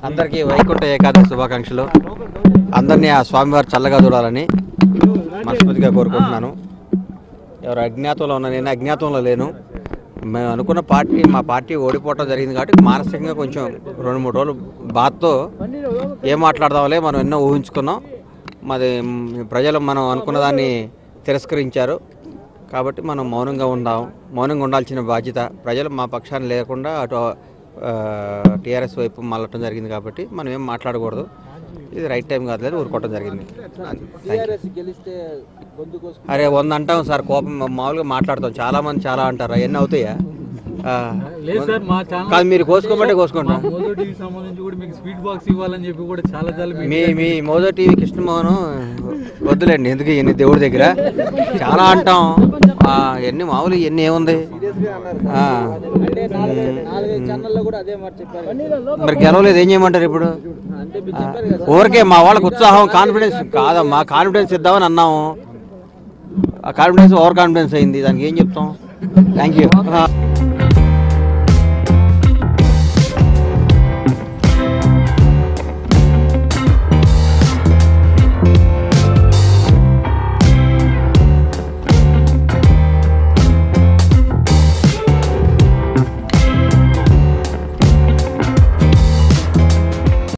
అందరికీ వైకుంఠ ఏకాదశి శుభాకాంక్షలు అందరినీ ఆ స్వామివారు చల్లగా చూడాలని మనస్ఫూర్తిగా కోరుకుంటున్నాను ఎవరు అజ్ఞాతంలో ఉన్నా నేను అజ్ఞాతంలో లేను మేము అనుకున్న పార్టీ మా పార్టీ ఓడిపోవటం జరిగింది కాబట్టి మానసికంగా కొంచెం రెండు మూడు రోజులు బాధతో ఏం మాట్లాడదాంలే మనం ఎన్నో ఊహించుకున్నాం మాది మ్, ప్రజలు మనం అనుకున్న దాన్ని తిరస్కరించారు కాబట్టి మనం మౌనంగా ఉందాం మౌనంగా ఉండాల్సిన బాధ్యత ప్రజలు మా పక్షాన్ని లేకుండా అటు టీఆర్ఎస్ వైపు మళ్ళటం జరిగింది కాబట్టి మనం ఏం మాట్లాడకూడదు ఇది రైట్ టైం కాదు లేదు ఊరుకోవటం జరిగింది Thank you. గెలిస్తే గొంతు కోసుకు అరే వంద అంటాం సార్ కోపం మామూలుగా మాట్లాడతాం చాలా మంది చాలా అంటారు అవన్నీ అవుతాయా ఆ, లేదు సార్ మా ఛానల్ కాదు మీరు కోసుకోమంటే కోసుకుంటాం మోదో టీవీ సంబంధించి కూడా మీకు స్వీట్ బాక్స్ ఇవ్వాలని చెప్పి కూడా చాలా చాలా మీకు మీ మీ మోదో టీవీ కృష్ణమోహన్ వద్దులేండి ఎందుకు ఇవన్నీ దేవుడి దగ్గర చాలా అంటాం ఆ, ఎన్ని మామూలు ఎన్ని ఏముంది ఆ, అంటే నాలుగైదు నాలుగైదు ఛానల్లో కూడా అదే మాట చెప్పారు మరి గెలవలేదు ఏం చేయమంటారు ఇప్పుడు అంటే మీరు చెప్పారు కదా ఊరికే మా వాళ్ళకి ఉత్సాహం కాన్ఫిడెన్స్ కాదమ్మా కాన్ఫిడెన్స్ ఇద్దామని అన్నాము ఆ కాన్ఫిడెన్స్ ఓవర్ కాన్ఫిడెన్స్ అయింది దానికి ఏం చెప్తాం థ్యాంక్ యూ